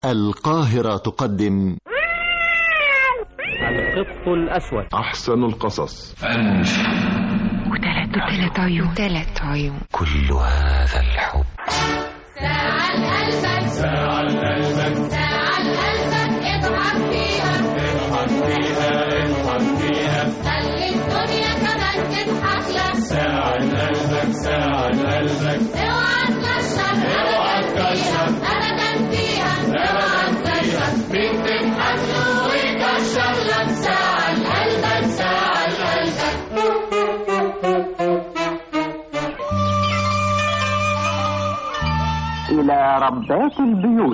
القاهرة تقدم القط الأسود أحسن القصص وثلاث وثلاث عيون ثلاث عيون كل هذا الحب ساعة قلبك ساعة قلبك ساعة قلبك اضحك فيها اضحك فيها اضحك فيها خلي الدنيا كمان تضحك لك ساعة قلبك ساعة قلبك اوعى تكشف اوعى تكشف ابدا فيها اوعى تكشف مين تضحك له ويكشف لك ساعة قلبك ساعة قلبك إلى ربات البيوت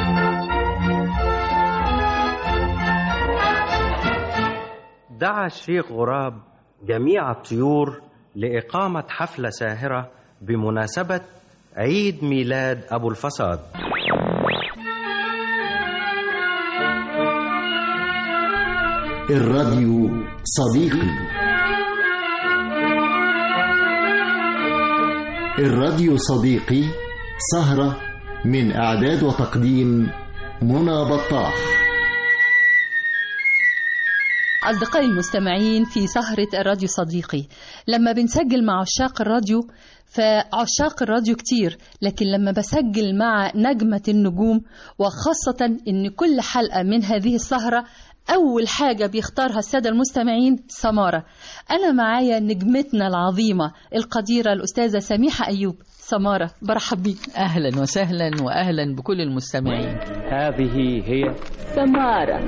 دعا الشيخ غراب جميع الطيور لإقامة حفلة ساهرة بمناسبة عيد ميلاد أبو الفساد الراديو صديقي الراديو صديقي سهرة من إعداد وتقديم منى بطاح أصدقائي المستمعين في سهرة الراديو صديقي لما بنسجل مع عشاق الراديو فعشاق الراديو كتير لكن لما بسجل مع نجمة النجوم وخاصة إن كل حلقة من هذه السهرة أول حاجة بيختارها السادة المستمعين سمارة أنا معايا نجمتنا العظيمة القديرة الأستاذة سميحة أيوب سمارة برحب بيك أهلا وسهلا وأهلا بكل المستمعين هذه هي سمارة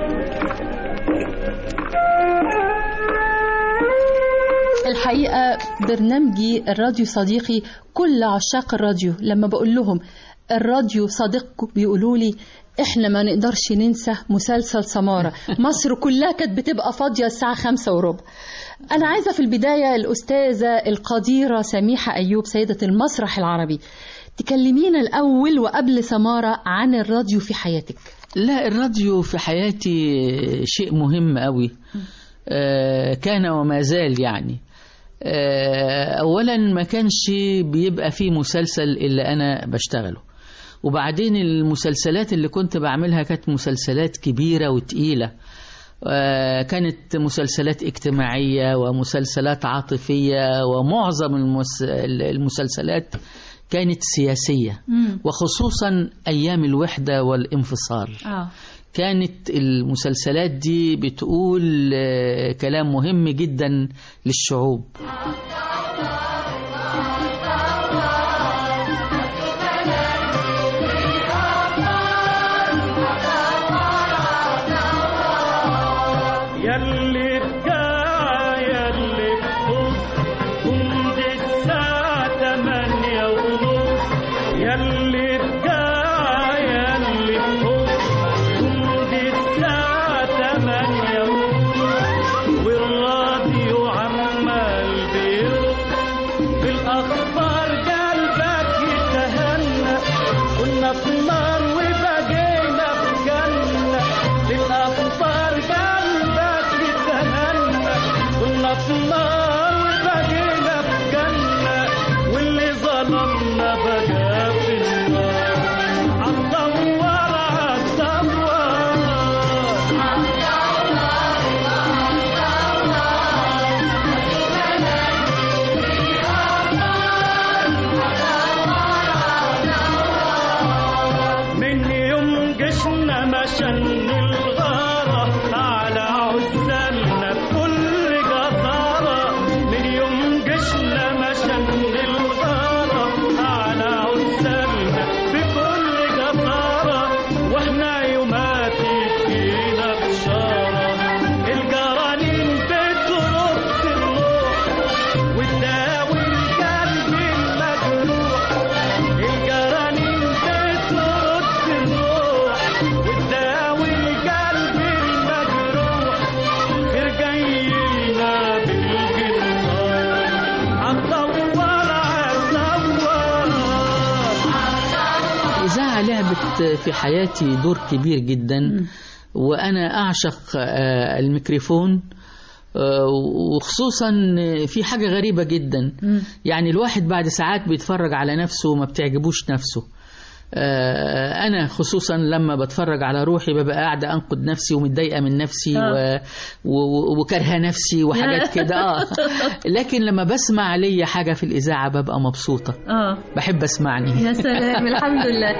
الحقيقة برنامجي الراديو صديقي كل عشاق الراديو لما بقول لهم الراديو صديقكم بيقولوا لي احنا ما نقدرش ننسى مسلسل سمارة مصر كلها كانت بتبقى فاضية الساعة خمسة وربع أنا عايزة في البداية الأستاذة القديرة سميحة أيوب سيدة المسرح العربي تكلمينا الأول وقبل سمارة عن الراديو في حياتك لا الراديو في حياتي شيء مهم قوي آه، كان وما زال يعني آه، أولا ما كانش بيبقى فيه مسلسل إلا أنا بشتغله وبعدين المسلسلات اللي كنت بعملها كانت مسلسلات كبيرة وتقيلة آه، كانت مسلسلات اجتماعية ومسلسلات عاطفية ومعظم المس- المسلسلات كانت سياسية وخصوصا أيام الوحدة والانفصال آه. كانت المسلسلات دي بتقول آه، كلام مهم جدا للشعوب يلي بجاع يلي بخص كنت الساعة تمانية ونص يلي بجاع يلي بخص كنت الساعة تمانية ونص والراديو عمال بيرقص بالأخبار قلبك يتهنى كنا في نار وبقينا في جنة بالأخبار قلبك يتهنى كنا في نار وبقينا في جنة واللي ظلمنا بقى في النار عالدوار عالدوار من يوم جشنا مشن الغارة على عزالنا بكل جسارة من يوم جشنا مشن الغارة على عزالنا بكل جسارة واحنا يوماتي فينا بشارة الجرانين بترد الروح وتداوي القلب المجروح الجرانين بترد الروح وتداوي القلب المجروح غير جاي لنا بالجنان عالدوار عالدوار الإذاعة لعبت في حياتي دور كبير جدا وأنا أعشق آه، الميكروفون آه، وخصوصا في حاجة غريبة جدا يعني الواحد بعد ساعات بيتفرج على نفسه وما بتعجبوش نفسه آه، انا خصوصا لما بتفرج على روحي ببقى قاعده انقد نفسي ومتضايقه من نفسي آه. و... و... وكارهه نفسي وحاجات كده اه لكن لما بسمع ليا حاجه في الاذاعه ببقى مبسوطه اه بحب اسمعني يا سلام الحمد لله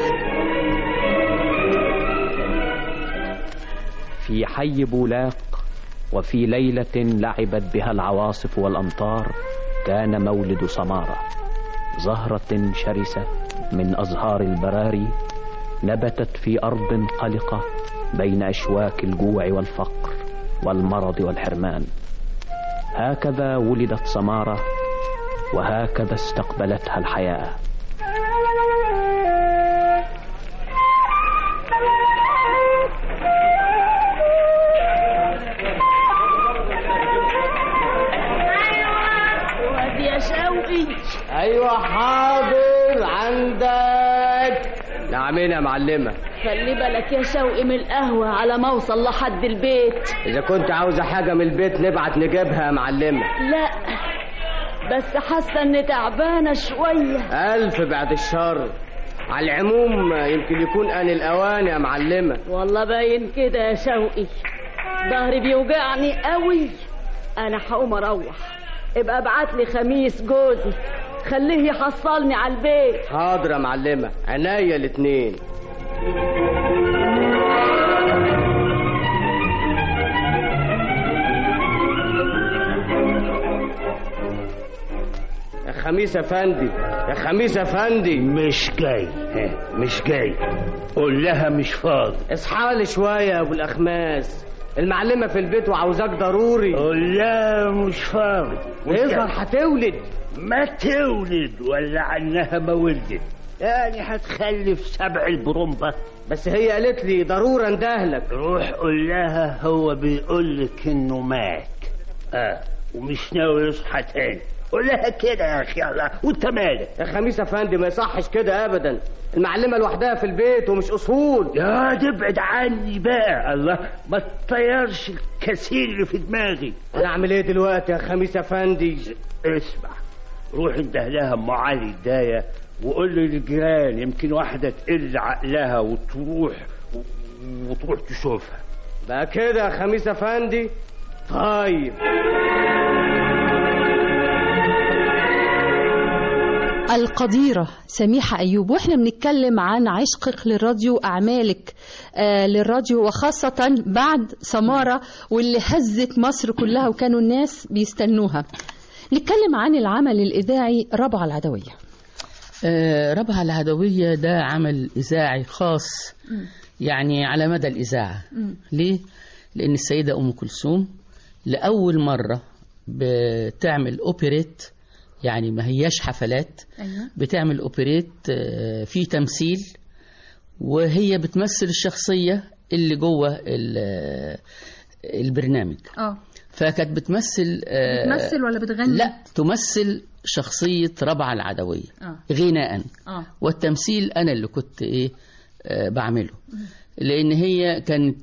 في حي بولاق وفي ليلة لعبت بها العواصف والأمطار كان مولد سمارة زهرة شرسة من أزهار البراري نبتت في أرض قلقة بين أشواك الجوع والفقر والمرض والحرمان هكذا ولدت سمارة وهكذا استقبلتها الحياه وادي يا شوقي ايوه حاضر عندك نعمين يا معلمه خلي بالك يا شوقي من القهوة على ما اوصل لحد البيت اذا كنت عاوزه حاجه من البيت نبعت نجيبها يا معلمه لا بس حاسة اني تعبانة شوية الف بعد الشر على العموم يمكن يكون ان الاوان يا معلمه والله باين كده يا شوقي ظهري بيوجعني قوي انا هقوم اروح ابقى ابعت لي خميس جوزي خليه يحصلني على البيت حاضر يا معلمه عينيا الاتنين يا خميس افندي يا خميس افندي مش جاي ها، مش جاي قول لها مش فاضي اصحى لي شويه يا ابو الاخماس المعلمه في البيت وعاوزاك ضروري قول لها مش فاضي يظهر هتولد ما تولد ولا عنها ما ولدت يعني هتخلف سبع البرمبة بس هي قالت لي ضروري اندهلك روح قول لها هو بيقول لك انه مات اه ومش ناوي يصحى تاني قول لها كده يا اخي الله وانت مالك يا خميس افندي ما يصحش كده ابدا المعلمه لوحدها في البيت ومش اصول يا تبعد عني بقى الله ما تطيرش الكثير اللي في دماغي انا اعمل ايه دلوقتي يا خميس افندي اسمع روح انده لها ام علي الدايه وقول لي للجيران يمكن واحده تقل عقلها وتروح وتروح تشوفها بقى كده يا خميس افندي طيب القديرة سميحة أيوب وإحنا بنتكلم عن عشقك للراديو أعمالك آه للراديو وخاصة بعد سمارة واللي هزت مصر كلها وكانوا الناس بيستنوها نتكلم عن العمل الإذاعي ربع العدوية آه، ربها العدوية ده عمل إذاعي خاص يعني على مدى الإذاعة ليه؟ لأن السيدة أم كلثوم لأول مرة بتعمل أوبريت يعني ما هياش حفلات أيوة. بتعمل أوبريت آه، في تمثيل وهي بتمثل الشخصية اللي جوه ال- البرنامج اه فكانت بتمثل آه، بتمثل ولا بتغني؟ لا تمثل شخصية ربعة العدوية اه غناء اه والتمثيل انا اللي كنت ايه آه بعمله لان هي كانت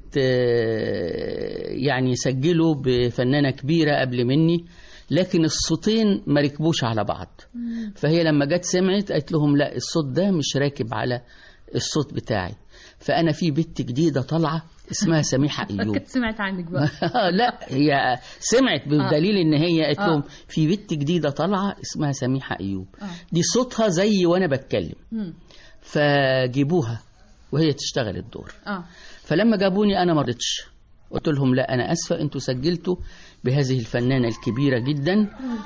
آه يعني سجلوا بفنانه كبيره قبل مني لكن الصوتين ما ركبوش على بعض فهي لما جت سمعت قالت لهم لا الصوت ده مش راكب على الصوت بتاعي فانا في بنت جديده طالعه اسمها سميحه ايوب كنت سمعت عنك بقى لا هي سمعت بدليل ان هي قالت آه. لهم في بنت جديده طالعه اسمها سميحه ايوب آه. دي صوتها زي وانا بتكلم مم. فجيبوها وهي تشتغل الدور اه فلما جابوني انا ما رضيتش قلت لهم لا انا اسفه انتوا سجلتوا بهذه الفنانه الكبيره جدا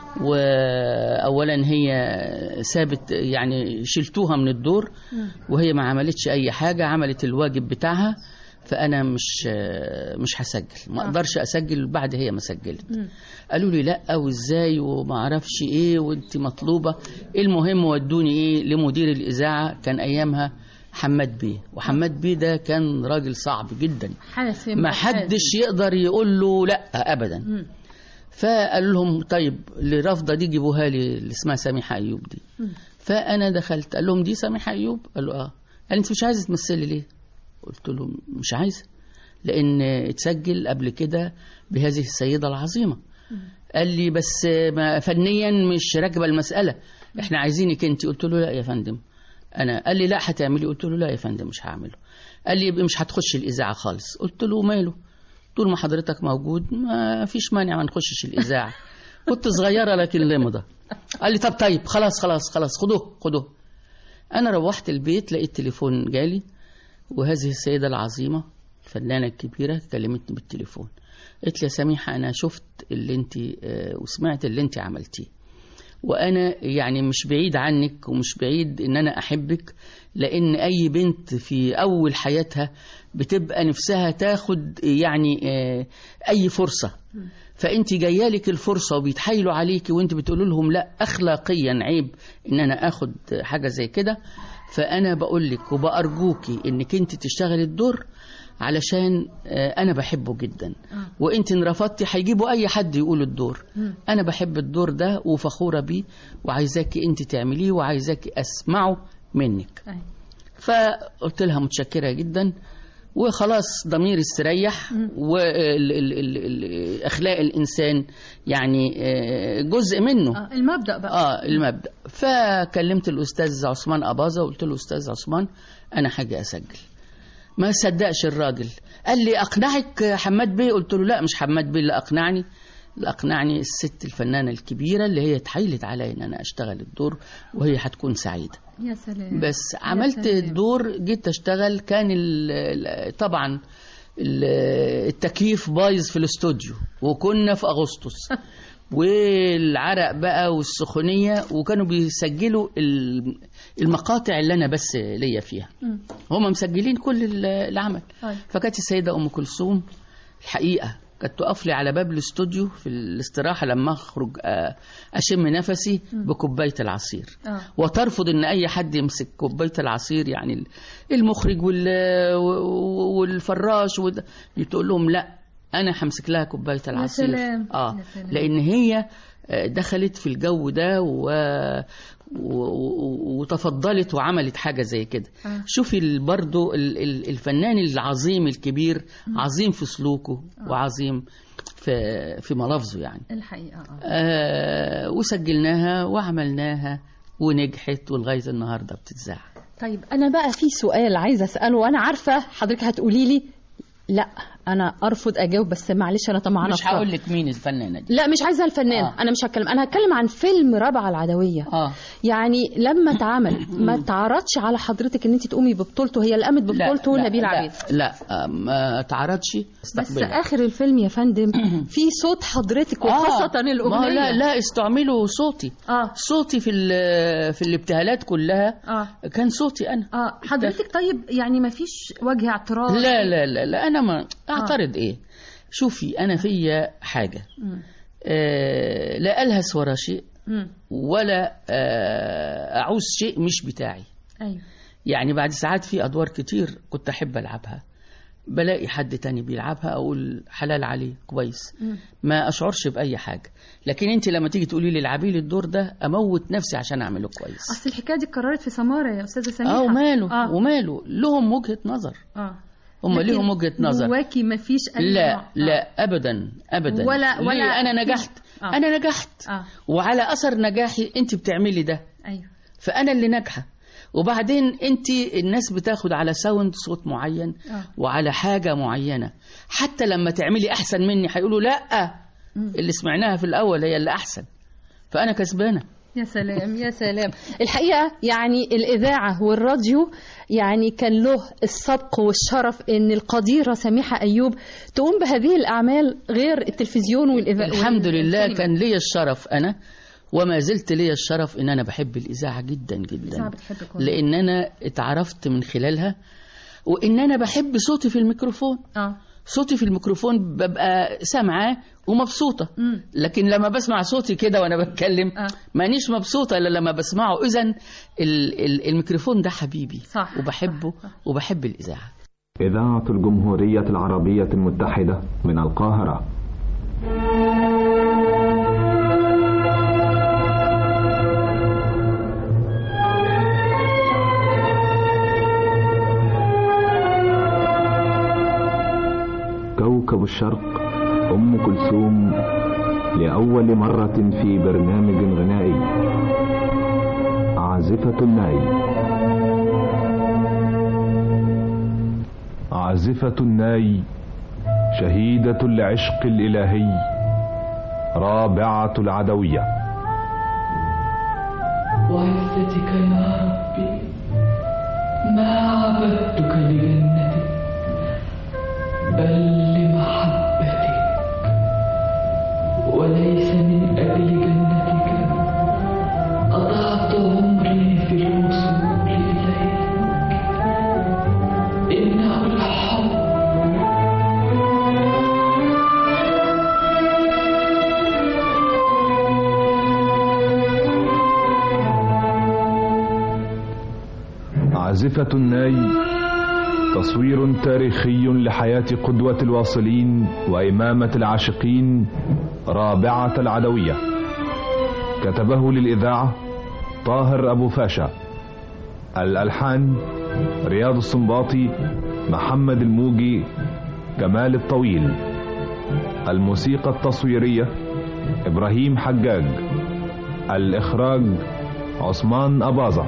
واولا هي سابت يعني شلتوها من الدور وهي ما عملتش اي حاجه عملت الواجب بتاعها فانا مش مش هسجل ما اقدرش اسجل بعد هي ما سجلت قالوا لي لا وازاي وما اعرفش ايه وانت مطلوبه المهم ودوني ايه لمدير الاذاعه كان ايامها حماد بيه وحماد بيه ده كان راجل صعب جدا حاسم ما حدش يقدر يقول له لا ابدا مم. فقال لهم طيب اللي رافضه دي جيبوها لي اللي اسمها سميحه ايوب دي مم. فانا دخلت قال لهم دي سميحه ايوب قال له اه قال انت مش عايزه تمثلي ليه قلت له مش عايزه لان اتسجل قبل كده بهذه السيده العظيمه قال لي بس ما فنيا مش راكبه المساله احنا عايزينك انت قلت له لا يا فندم انا قال لي لا هتعملي قلت له لا يا فندم مش هعمله قال لي يبقى مش هتخش الاذاعه خالص قلت له ماله طول ما حضرتك موجود ما فيش مانع ما نخشش الاذاعه كنت صغيره لكن لمضه قال لي طب طيب خلاص خلاص خلاص خدوه خدوه انا روحت البيت لقيت تليفون جالي وهذه السيده العظيمه الفنانه الكبيره كلمتني بالتليفون قالت لي يا سميحه انا شفت اللي انت آه، وسمعت اللي انت عملتيه وانا يعني مش بعيد عنك ومش بعيد ان انا احبك لان اي بنت في اول حياتها بتبقى نفسها تاخد يعني آه، اي فرصه فانت جايه لك الفرصه وبيتحايلوا عليكي وانت بتقول لهم لا اخلاقيا عيب ان انا اخد حاجه زي كده فانا بقول لك وبارجوكي انك انت تشتغلي الدور علشان آه، انا بحبه جدا وانت ان رفضتي هيجيبوا اي حد يقول الدور انا بحب الدور ده وفخوره بيه وعايزاكي انت تعمليه وعايزاكي اسمعه منك فقلت لها متشكره جدا وخلاص ضميري استريح واخلاق الانسان يعني آه، جزء منه آه، المبدأ بقى اه المبدا فكلمت الاستاذ عثمان اباظه وقلت له استاذ عثمان انا حاجه اسجل ما صدقش الراجل قال لي اقنعك حماد بيه قلت له لا مش حماد بيه اللي اقنعني اللي اقنعني الست الفنانه الكبيره اللي هي اتحايلت عليا ان انا اشتغل الدور وهي هتكون سعيده يا سلام بس عملت سلام. الدور جيت اشتغل كان ال- ال- طبعا ال- التكييف بايظ في الاستوديو وكنا في اغسطس والعرق بقى والسخونيه وكانوا بيسجلوا ال- المقاطع اللي انا بس ليا فيها مم. هم مسجلين كل ال- العمل طيب. فكانت السيده ام كلثوم الحقيقه كانت تقف لي على باب الاستوديو في الاستراحه لما اخرج آه، اشم نفسي بكوبايه العصير آه. وترفض ان اي حد يمسك كوبايه العصير يعني ال- المخرج وال و- والفراش وده تقول لهم لا انا همسك لها كوبايه العصير سلام. اه يا سلام. لان هي آه، دخلت في الجو ده و... و... و... وتفضلت وعملت حاجه زي كده آه. شوفي ال- برضو ال- ال- الفنان العظيم الكبير عظيم في سلوكه وعظيم في في ملافظه يعني الحقيقة اه آه وسجلناها وعملناها ونجحت ولغايه النهارده بتتذاع طيب أنا بقى في سؤال عايزة أسأله وأنا عارفة حضرتك هتقولي لي لا أنا أرفض أجاوب بس معلش أنا طمعانة مش في هقول لك مين الفنانه دي لا مش عايزه الفنان آه. آه. انا مش هتكلم انا هتكلم عن فيلم رابعه العدويه اه يعني لما اتعمل ما تعرضش على حضرتك ان انت تقومي ببطولته هي اللي قامت ببطولته نبيل عبيد لا, لا آه، ما اتعرضش بس استقبلها. اخر الفيلم يا فندم في صوت حضرتك وخاصه آه، الاغنيه ما لا لا استعملوا صوتي اه صوتي في ال- في الابتهالات كلها اه كان صوتي انا اه حضرتك طيب يعني ما فيش وجه اعتراض لا لا لا, لا انا ما اعترض ايه شوفي انا فيا حاجه مم. آه لا الهس ورا شيء مم. ولا آه اعوز شيء مش بتاعي ايوه يعني بعد ساعات في ادوار كتير كنت احب العبها بلاقي حد تاني بيلعبها اقول حلال عليه كويس مم. ما اشعرش باي حاجه لكن انت لما تيجي تقولي لي العبي لي الدور ده اموت نفسي عشان اعمله كويس اصل الحكايه دي اتكررت في سماره يا استاذه سميحه اه وماله اه وماله لهم وجهه نظر اه هم لكن ليهم وجهه نظر جواكي ما فيش اي لا نوع. لا ابدا ابدا ولا- ولا ليه؟ انا في- نجحت آه. انا نجحت اه وعلى اثر نجاحي انت بتعملي ده ايوه فانا اللي ناجحه وبعدين انت الناس بتاخد على ساوند صوت معين آه. وعلى حاجه معينه حتى لما تعملي احسن مني هيقولوا لا مم. اللي سمعناها في الاول هي اللي احسن فانا كسبانه يا سلام يا سلام الحقيقة يعني الإذاعة والراديو يعني كان له السبق والشرف إن القديرة سميحة أيوب تقوم بهذه الأعمال غير التلفزيون والإذاعة الحمد لله كان لي الشرف انا وما زلت لي الشرف ان انا بحب الاذاعه جدا جدا الإذاعة بتحبك والله. لان انا اتعرفت من خلالها وان انا بحب صوتي في الميكروفون اه صوتي في الميكروفون ببقى سامعاه ومبسوطه مم. لكن لما بسمع صوتي كده وانا بتكلم آه. مانيش مبسوطه الا لما بسمعه اذا ال- ال- الميكروفون ده حبيبي صح، وبحبه وبحب الاذاعه إذاعة الجمهورية العربية المتحدة من القاهرة كوكب الشرق أم كلثوم لأول مرة في برنامج غنائي عازفة الناي عازفة الناي شهيدة العشق الإلهي رابعة العدوية وعزتك يا ربي ما عبدتك لجنتك بل لمحبتك وليس من أجل جنتك أضعت عمري في الوصول إليك إنه الحب عازفة الناي تصوير تاريخي لحياة قدوة الواصلين وإمامة العاشقين رابعة العدوية كتبه للإذاعة طاهر أبو فاشا الألحان رياض السنباطي محمد الموجي كمال الطويل الموسيقى التصويرية إبراهيم حجاج الإخراج عثمان أباظة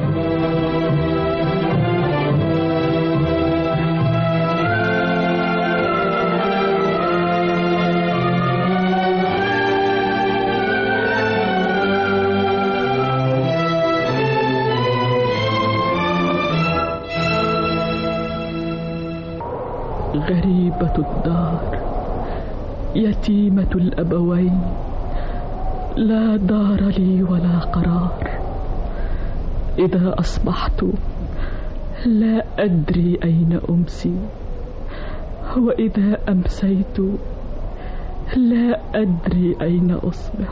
غريبة الدار يتيمة الأبوين لا دار لي ولا قرار إذا أصبحت لا أدري أين أمسي وإذا أمسيت لا أدري أين أصبح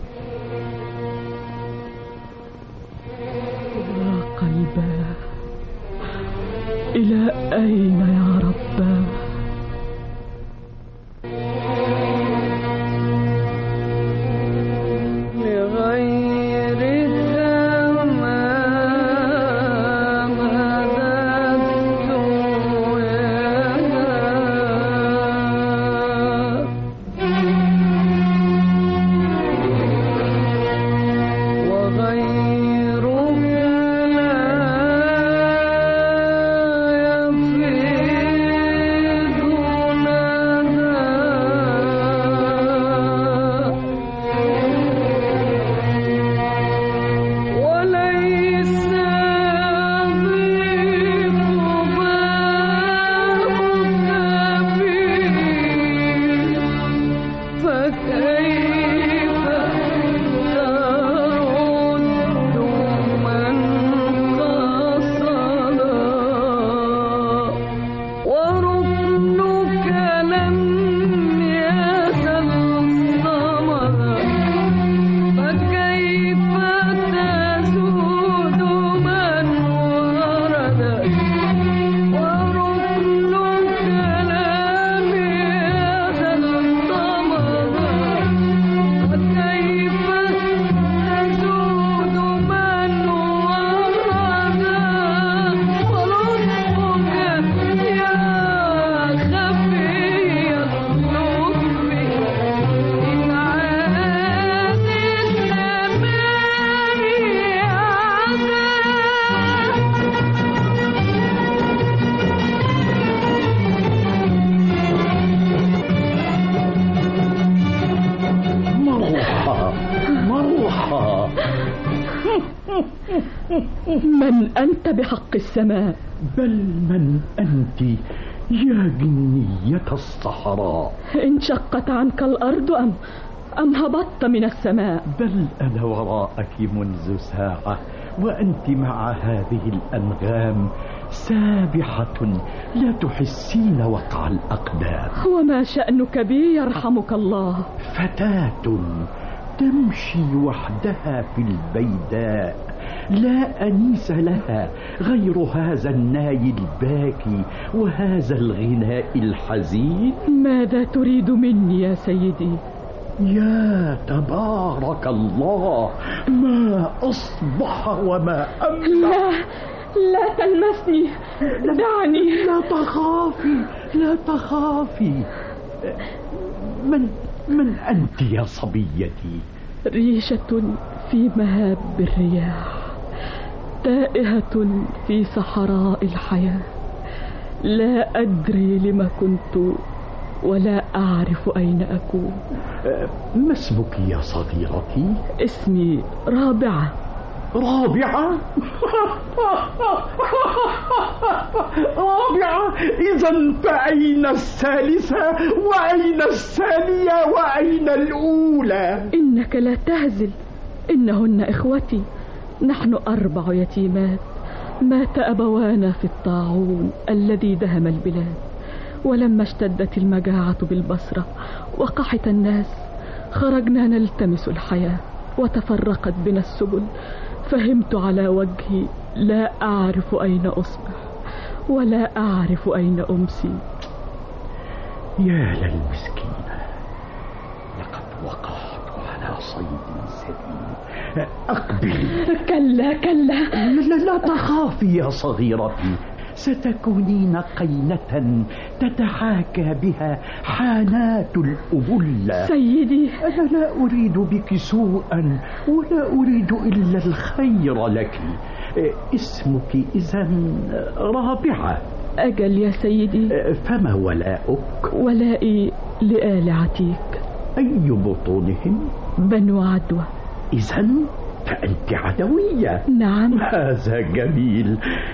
يا قلبا إلى أين يا رباه لغير التمام مددت يدا وغيرك لا يفيد وليس فكيف ترد من قصدا وركنك لم يزل صمدا فكيف تزود من ورد وركنك لم يزل صمدا فكيف تزود من ورد ولطفك يا خفي اللطف إن عاد مروحة مروحة من أنت بحق السماء بل من أنت يا جنية الصحراء انشقت عنك الأرض أم أم هبطت من السماء بل أنا وراءك منذ ساعة وأنت مع هذه الأنغام سابحة لا تحسين وقع الأقدام وما شأنك بي يرحمك الله فتاة تمشي وحدها في البيداء لا أنيس لها غير هذا الناي الباكي وهذا الغناء الحزين ماذا تريد مني يا سيدي يا تبارك الله ما أصبح وما أملح لا لا تلمسني دعني لا تخافي لا تخافي من من أنت يا صبيتي ريشة في مهاب الرياح تائهة في صحراء الحياة لا أدري لما كنت ولا أعرف أين أكون ما اسمك يا صديقتي؟ اسمي رابعة رابعة؟ رابعة إذا فأين الثالثة وأين الثانية وأين الأولى؟ إنك لا تهزل إنهن إخوتي نحن أربع يتيمات مات أبوانا في الطاعون الذي دهم البلاد ولما اشتدت المجاعة بالبصرة وقحط الناس خرجنا نلتمس الحياة وتفرقت بنا السبل فهمت على وجهي لا أعرف أين أصبح ولا أعرف أين أمسي يا للمسكينة لقد وقعت على صيد سليم أقبلي كلا كلا لا, لا تخافي يا صغيرتي ستكونين قينة تتحاكى بها حانات الأبلة سيدي أنا لا أريد بك سوءا ولا أريد إلا الخير لك اسمك إذا رابعة أجل يا سيدي فما ولاؤك ولائي لآل عتيك أي بطونهم بنو عدوى إذا فأنت عدوية نعم هذا جميل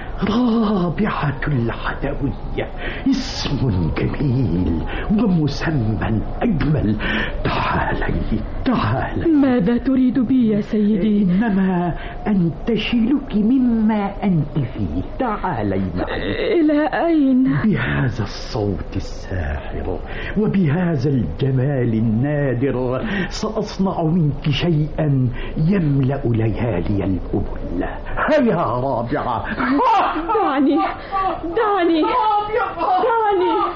رابعة العدوية اسم جميل ومسمى أجمل تعالي تعالي ماذا تريد بي يا سيدي إنما أنتشلك مما أنت فيه تعالي معي إلى أين بهذا الصوت الساحر وبهذا الجمال النادر سأصنع منك شيئا يملأ ليالي الأبلة هيا رابعة دعني دعني دعني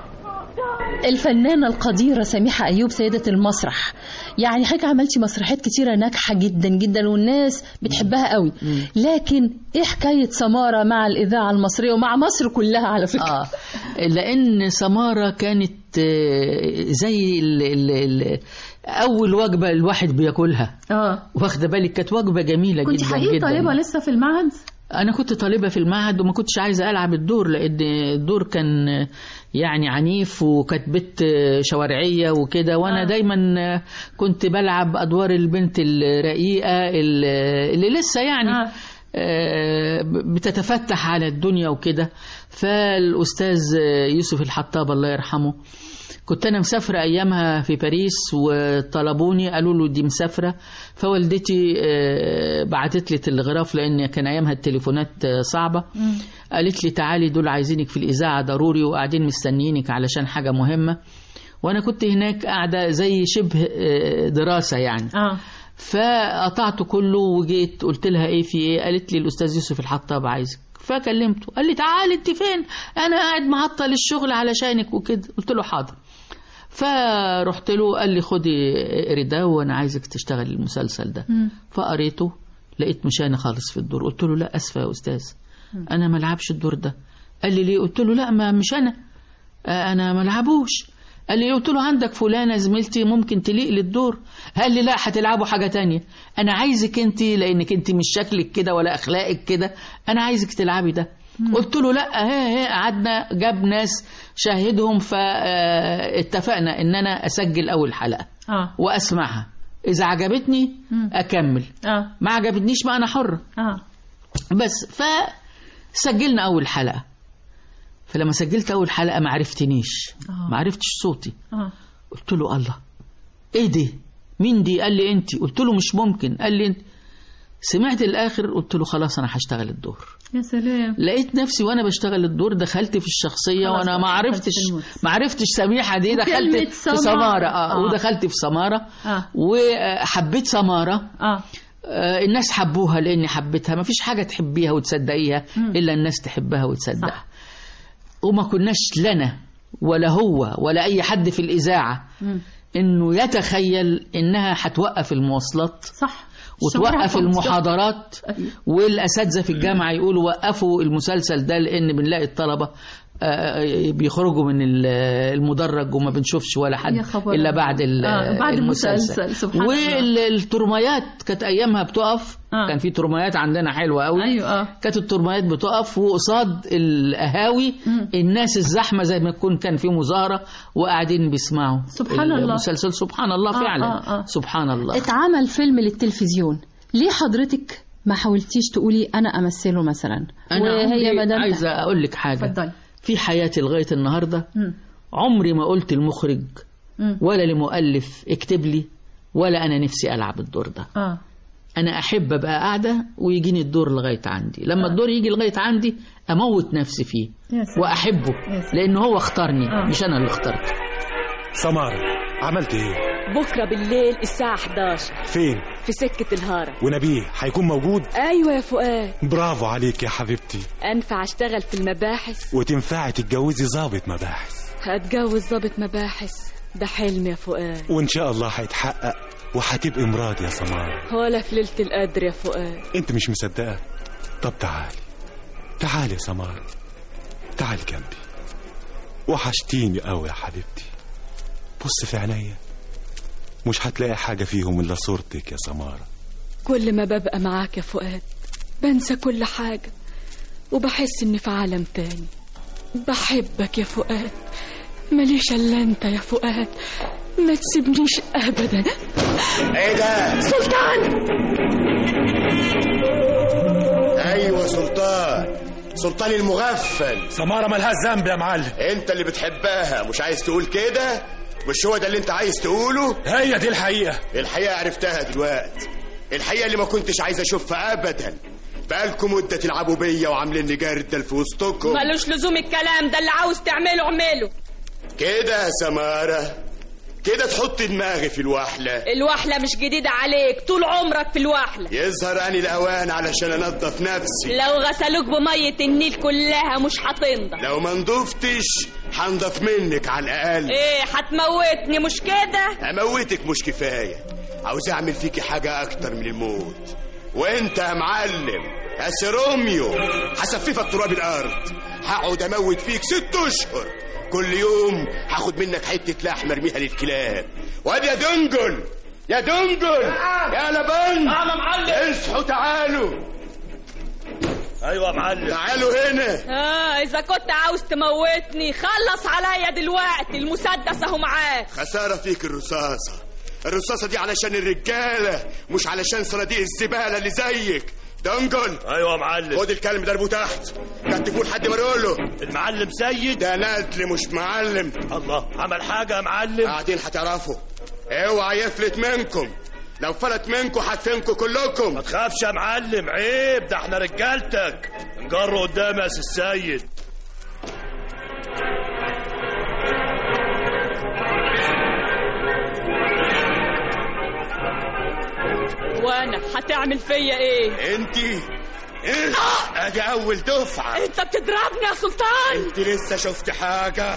الفنانة القديرة سميحة أيوب سيدة المسرح يعني حضرتك عملتي مسرحيات كتيرة ناجحة جدا جدا والناس بتحبها قوي لكن إيه حكاية سمارة مع الإذاعة المصرية ومع مصر كلها على فكرة آه لأن سمارة كانت آه، زي ال ال ال أول وجبة الواحد بياكلها اه واخدة بالك كانت وجبة جميلة كنت جدا حقيقي جدا طالبة لسه في المعهد أنا كنت طالبة في المعهد وما كنتش عايزة ألعب الدور لأن الدور كان يعني عنيف وكانت بنت شوارعية وكده وأنا آه. دايما كنت بلعب أدوار البنت الرقيقة اللي لسه يعني آه. آه، بتتفتح على الدنيا وكده فالأستاذ يوسف الحطاب الله يرحمه كنت أنا مسافرة أيامها في باريس وطلبوني قالوا له دي مسافرة فوالدتي آه، بعتت لي تلغراف لأن كان أيامها التليفونات آه، صعبة قالت لي تعالي دول عايزينك في الإذاعة ضروري وقاعدين مستنيينك علشان حاجة مهمة وأنا كنت هناك قاعدة زي شبه آه، دراسة يعني اه فقطعت كله وجيت قلت لها ايه في ايه قالت لي الاستاذ يوسف الحطاب عايزك فكلمته قال لي تعالي انت فين انا قاعد معطل الشغل علشانك وكده قلت له حاضر فرحت له قال لي خدي اقري ده وانا عايزك تشتغلي المسلسل ده فقريته لقيت مش انا خالص في الدور قلت له لا اسفه يا استاذ انا ما العبش الدور ده قال لي ليه قلت له لا ما مش انا آه، انا ما العبوش قال لي قلت له عندك فلانه زميلتي ممكن تليق للدور قال لي لا هتلعبوا حاجه تانية انا عايزك انت لانك انت مش شكلك كده ولا اخلاقك كده انا عايزك تلعبي ده قلت له لا هي هي قعدنا جاب ناس شاهدهم فاتفقنا ان انا اسجل اول حلقه اه واسمعها اذا عجبتني اكمل اه ما عجبتنيش ما انا حره اه بس فسجلنا اول حلقه فلما سجلت اول حلقه ما عرفتنيش آه. ما عرفتش صوتي اه قلت له الله ايه دي مين دي قال لي انت قلت له مش ممكن قال لي انت سمعت الاخر قلت له خلاص انا هشتغل الدور يا سلام لقيت نفسي وانا بشتغل الدور دخلت في الشخصيه خلاص وانا بقى، ما دخلت عرفتش في المود. ما عرفتش سميحه دي وكلمة دخلت في سمارة. سماره اه, آه. ودخلت في سماره اه وحبيت سماره اه آه، الناس حبوها لاني حبيتها ما فيش حاجه تحبيها وتصدقيها مم. الا الناس تحبها وتصدقها صح. وما كناش لنا ولا هو ولا اي حد في الاذاعه مم. انه يتخيل انها هتوقف المواصلات صح وتوقف الشوارع المحاضرات أيوة. والاساتذه في الجامعه يقولوا وقفوا المسلسل ده لان بنلاقي الطلبه آه، بيخرجوا من ال- المدرج وما بنشوفش ولا حد يا خبر الا بعد ال- آه، بعد المسلسل، سبحان الله. والترميات كانت ايامها بتقف آه. كان في ترميات عندنا حلوه قوي ايوه اه كانت الترميات بتقف وقصاد القهاوي الناس الزحمه زي ما يكون كان في مظاهره وقاعدين بيسمعوا سبحان الله. المسلسل سبحان الله آه، فعلا آه، آه. سبحان الله اتعمل فيلم للتلفزيون ليه حضرتك ما حاولتيش تقولي انا امثله مثلا انا وهي عمري مدام عايزه اقول لك حاجه اتفضلي. في حياتي لغايه النهارده مم. عمري ما قلت المخرج مم. ولا لمؤلف اكتب لي ولا انا نفسي العب الدور ده اه انا احب ابقى قاعده ويجيني الدور لغايه عندي لما الدور يجي لغايه عندي اموت نفسي فيه يا سلام. واحبه يا سلام. لان هو اختارني آه. مش انا اللي اخترته سمارة عملت ايه بكرة بالليل الساعة 11 فين في سكة الهارة ونبيه هيكون موجود أيوة يا فؤاد برافو عليك يا حبيبتي أنفع أشتغل في المباحث وتنفعي تتجوزي ضابط مباحث هتجوز ضابط مباحث ده حلم يا فؤاد وان شاء الله هيتحقق وهتبقي مراد يا سمارة ولا في ليلة القدر يا فؤاد انت مش مصدقة طب تعالي تعالي يا سمارة تعالي جنبي وحشتيني قوي يا حبيبتي بص في عينيا مش هتلاقي حاجة فيهم إلا صورتك يا سمارة كل ما ببقى معاك يا فؤاد بنسى كل حاجة وبحس إني في عالم تاني بحبك يا فؤاد ماليش إلا أنت يا فؤاد ما تسيبنيش أبدا ايه ده سلطان ايوه سلطان سلطان المغفل سمارة ملهاش ذنب يا معلم انت اللي بتحبها مش عايز تقول كده مش هو ده اللي انت عايز تقوله هي دي الحقيقة الحقيقة عرفتها دلوقتي الحقيقة اللي ما كنتش عايز اشوفها ابدا بقالكم مدة تلعبوا بيا وعاملين لي جردل في وسطكم ملوش لزوم الكلام ده اللي عاوز تعمله اعمله كده يا سمارة كده تحط دماغي في الوحلة الوحلة مش جديدة عليك طول عمرك في الوحلة يظهر اني الاوان علشان انضف نفسي لو غسلوك بمية النيل كلها مش هتنضف لو ما نضفتش هنضف منك على الاقل ايه هتموتني مش كده اموتك مش كفايه عاوز اعمل فيكي حاجه اكتر من الموت وانت يا معلم يا سيروميو هسففك تراب الارض هقعد اموت فيك ست اشهر كل يوم هاخد منك حته لحمه ارميها للكلاب وادي يا دنجل يا دنجل يا لبن نعم يا معلم. اصحوا تعالوا ايوه يا معلم تعالوا هنا اه اذا كنت عاوز تموتني خلص عليا دلوقتي المسدس اهو معاك خسارة فيك الرصاصة الرصاصة دي علشان الرجالة مش علشان صناديق الزبالة اللي زيك دنجل ايوه يا معلم خد الكلم ده تحت كتفوا لحد ما نقول له المعلم سيد ده ندل مش معلم الله عمل حاجة يا معلم قاعدين هتعرفوا اوعى يفلت منكم لو فلت منكم هدفنكم كلكم ما تخافش يا معلم عيب ده احنا رجالتك نجر قدام يا سي السيد وانا هتعمل فيا ايه انتي إيه؟ ادي اول دفعة انت بتضربني يا سلطان انت لسه شفت حاجة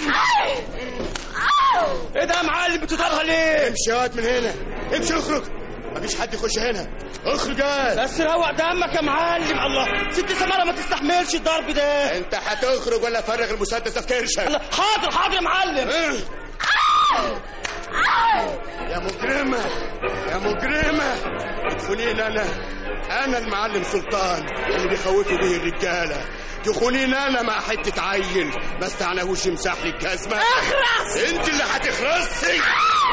ايه ده يا معلم بتضربها ليه امشي ياض من هنا امشي اخرج مفيش حد يخش هنا اخرج ياض بس روق دمك يا معلم الله ست سمارة ما تستحملش الضرب ده انت هتخرج ولا فرغ المسدس ده في كرشك حاضر حاضر يا معلم يا مجرمة يا مجرمة تخونين أنا أنا المعلم سلطان اللي بيخوفوا به الرجالة تخونين أنا مع حتة عيل ما استعناهوش يمسح لي الجزمة اخرس أنت اللي هتخرسي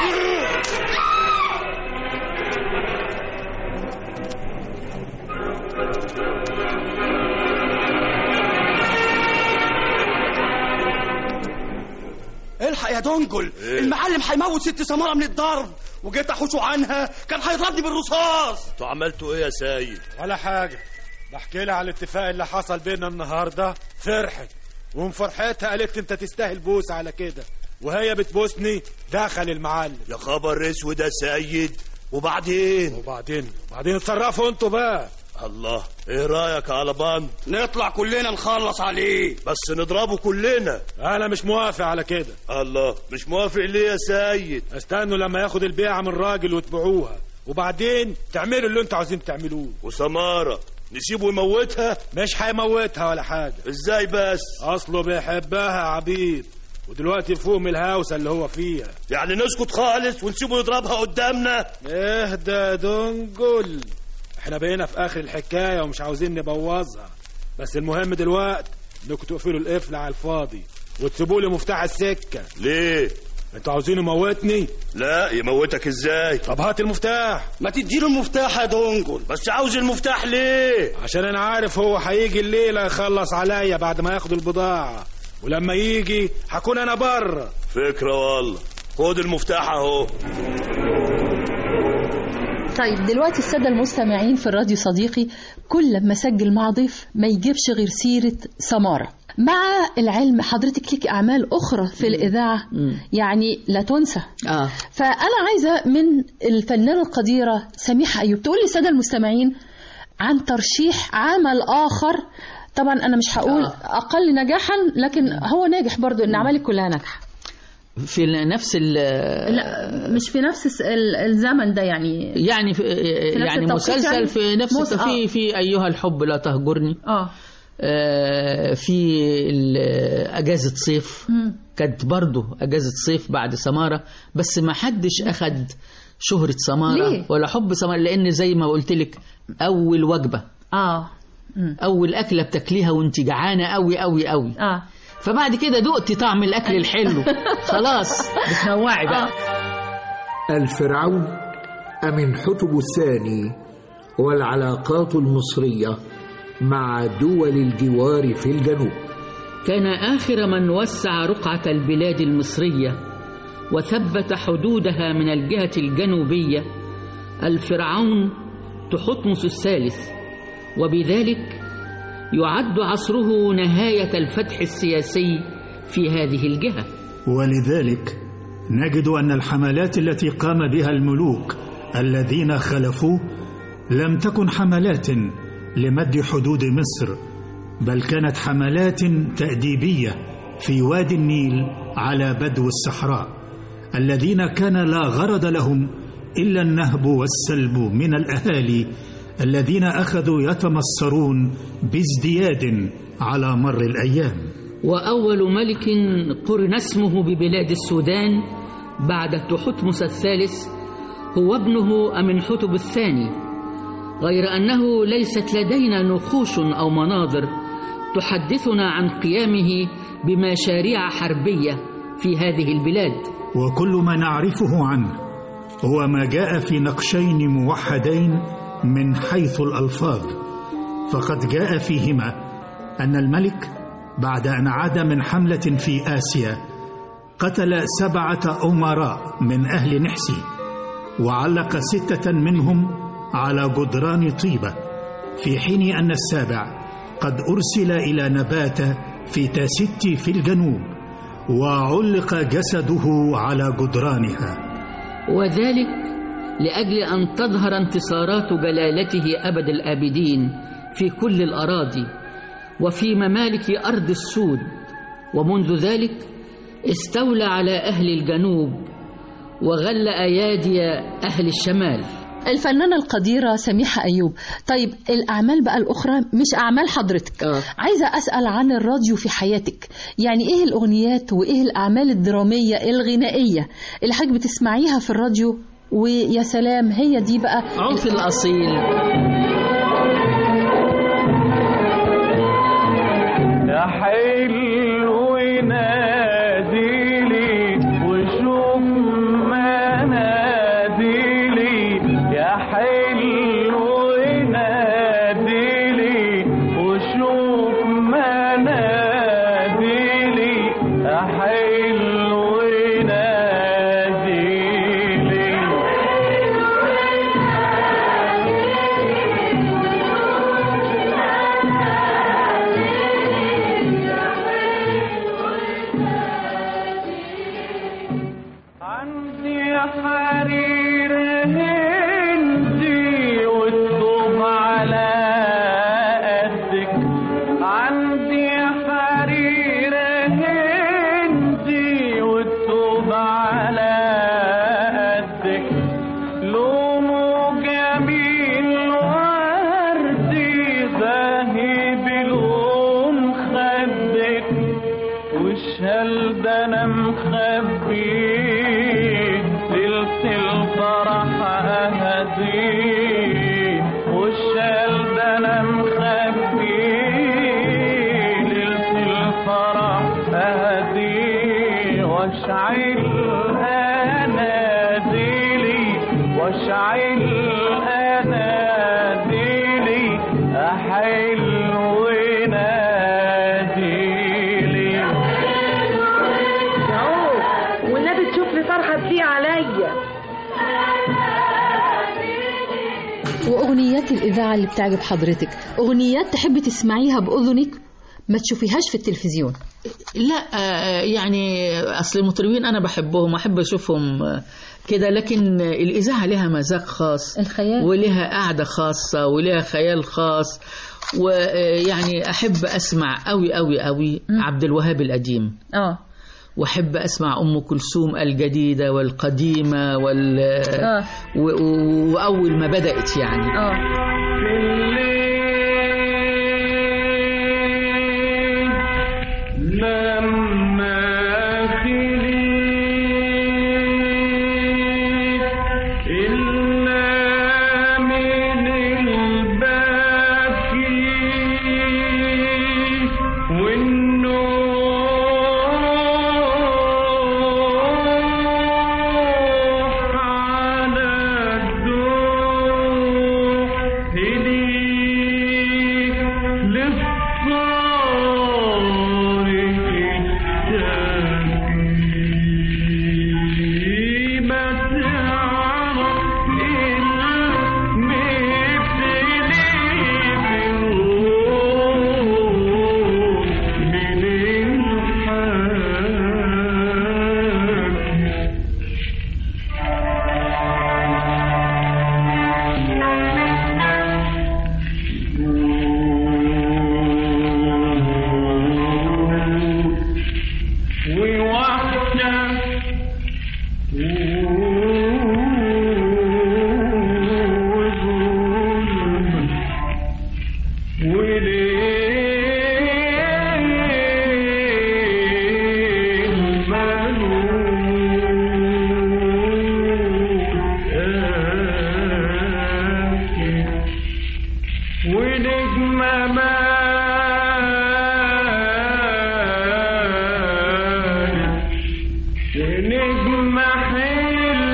الحق يا دنجل المعلم هيموت ست سمارة من الضرب وجيت احوشه عنها كان هيضربني بالرصاص انتوا عملتوا ايه يا سيد ولا حاجة بحكي لها على الاتفاق اللي حصل بينا النهاردة فرحت ومن فرحتها قالت انت تستاهل بوس على كده وهي بتبوسني دخل المعلم يا خبر اسود يا سيد وبعدين وبعدين بعدين اتصرفوا انتوا بقى الله ايه رايك على بند نطلع كلنا نخلص عليه بس نضربه كلنا انا مش موافق على كده الله مش موافق ليه يا سيد استنوا لما ياخد البيعة من راجل وتبيعوها وبعدين تعملوا اللي انتوا عاوزين تعملوه وسمارة نسيبه يموتها مش هيموتها ولا حاجة ازاي بس أصله بيحبها يا عبيد ودلوقتي فوق من الهوسة اللي هو فيها يعني نسكت خالص ونسيبه يضربها قدامنا اهدى يا دنجل احنا بقينا في آخر الحكاية ومش عاوزين نبوظها بس المهم دلوقتي انكم تقفلوا القفل على الفاضي وتسيبوا لي مفتاح السكة ليه انتوا عاوزين يموتني لا يموتك ازاي طب هات المفتاح ما تديله المفتاح يا دونجل بس عاوز المفتاح ليه عشان انا عارف هو هيجي الليلة يخلص عليا بعد ما ياخد البضاعة ولما يجي هكون انا بره فكرة والله خد المفتاح اهو طيب دلوقتي السادة المستمعين في الراديو صديقي كل لما اسجل مع ضيف ما يجيبش غير سيرة سمارة مع العلم حضرتك ليك أعمال أخرى في الإذاعة يعني لا تنسى آه. فأنا عايزة من الفنانة القديرة سميحة أيوب تقول للسادة المستمعين عن ترشيح عمل آخر طبعا أنا مش هقول أقل نجاحا لكن هو ناجح برضو إن أعمالك كلها ناجحة في نفس ال لا مش في نفس ال- الزمن ده يعني يعني في يعني التوقيت مسلسل يعني؟ في نفس مس- آه. في في ايها الحب لا تهجرني اه آه، في ال- اجازه صيف مم. كانت برضه اجازه صيف بعد سماره بس ما حدش اخد شهره سماره ليه؟ ولا حب سماره لان زي ما قلت لك اول وجبه اه اول اكله بتاكليها وانت جعانه قوي قوي قوي اه فبعد كده دقتي طعم الاكل الحلو خلاص بتنوعي بقى الفرعون أمن حتب الثاني والعلاقات المصرية مع دول الجوار في الجنوب كان آخر من وسع رقعة البلاد المصرية وثبت حدودها من الجهة الجنوبية الفرعون تحتمس الثالث وبذلك يعد عصره نهاية الفتح السياسي في هذه الجهة ولذلك نجد أن الحملات التي قام بها الملوك الذين خلفوه لم تكن حملات لمد حدود مصر بل كانت حملات تأديبية في وادي النيل على بدو الصحراء الذين كان لا غرض لهم إلا النهب والسلب من الأهالي الذين أخذوا يتمصرون بازدياد على مر الأيام وأول ملك قرن اسمه ببلاد السودان بعد تحتمس الثالث هو ابنه أمنحتب الثاني غير أنه ليست لدينا نقوش أو مناظر تحدثنا عن قيامه بمشاريع حربية في هذه البلاد وكل ما نعرفه عنه هو ما جاء في نقشين موحدين من حيث الألفاظ فقد جاء فيهما أن الملك بعد أن عاد من حملة في آسيا قتل سبعة أمراء من أهل نحسي وعلق ستة منهم على جدران طيبة في حين أن السابع قد أرسل إلى نباتة في تاستي في الجنوب وعلق جسده على جدرانها وذلك لأجل أن تظهر انتصارات جلالته أبد الآبدين في كل الأراضي وفي ممالك أرض السود ومنذ ذلك استولى على أهل الجنوب وغل أيادي أهل الشمال الفنانة القديرة سميحة أيوب طيب الأعمال بقى الأخرى مش أعمال حضرتك آه. عايزة أسأل عن الراديو في حياتك يعني إيه الأغنيات وإيه الأعمال الدرامية الغنائية اللي حضرتك بتسمعيها في الراديو ويا سلام هي دي بقى عرف الأصيل يا حلو ناديلي وشوف ما ناديلي يا حلو ناديلي وشوف ما ناديلي يا حلو ناديلي عندي حرير هندي والطوب على قدك عندي حرير هندي ده انا مخبيه ليلة الفرح اهديه والشال ده انا مخبيه ليلة الفرح اهديه واشعل اناديلي واشعل اناديلي احلو ناديلي والنبي تشوف لي طرحه فيه عليا وأغنيات الإذاعة اللي بتعجب حضرتك أغنيات تحبي تسمعيها بأذنك ما تشوفيهاش في التلفزيون لا آه، يعني اصل المطربين انا بحبهم احب اشوفهم آه، كده لكن الاذاعه لها مذاق خاص الخيال ولها قعده خاصه ولها خيال خاص ويعني احب اسمع قوي قوي قوي عبد الوهاب القديم اه واحب اسمع ام كلثوم الجديده والقديمه وال آه. و... و... واول ما بدات يعني اه لما خليت إلا من الباكي والنوح على الدوح إليك للصالح الشاكي ما تعرف المبتلي بالروح من الحاكي ووحدة وظلم وليه ملوك ونجمة مالك نجمة حلوة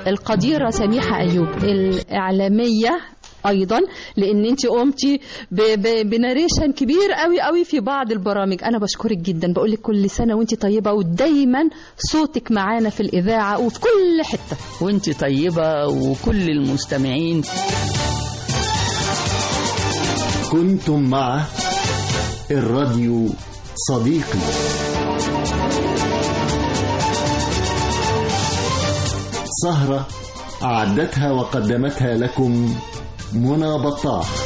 القديرة سميحة أيوب الإعلامية ايضا لان انت قمتي ب- ب- بناريشن كبير قوي قوي في بعض البرامج انا بشكرك جدا بقول لك كل سنه وانت طيبه ودايما صوتك معانا في الاذاعه وفي كل حته وانت طيبة وكل المستمعين كنتم مع الراديو صديقي سهرة أعدتها وقدمتها لكم منى بطاح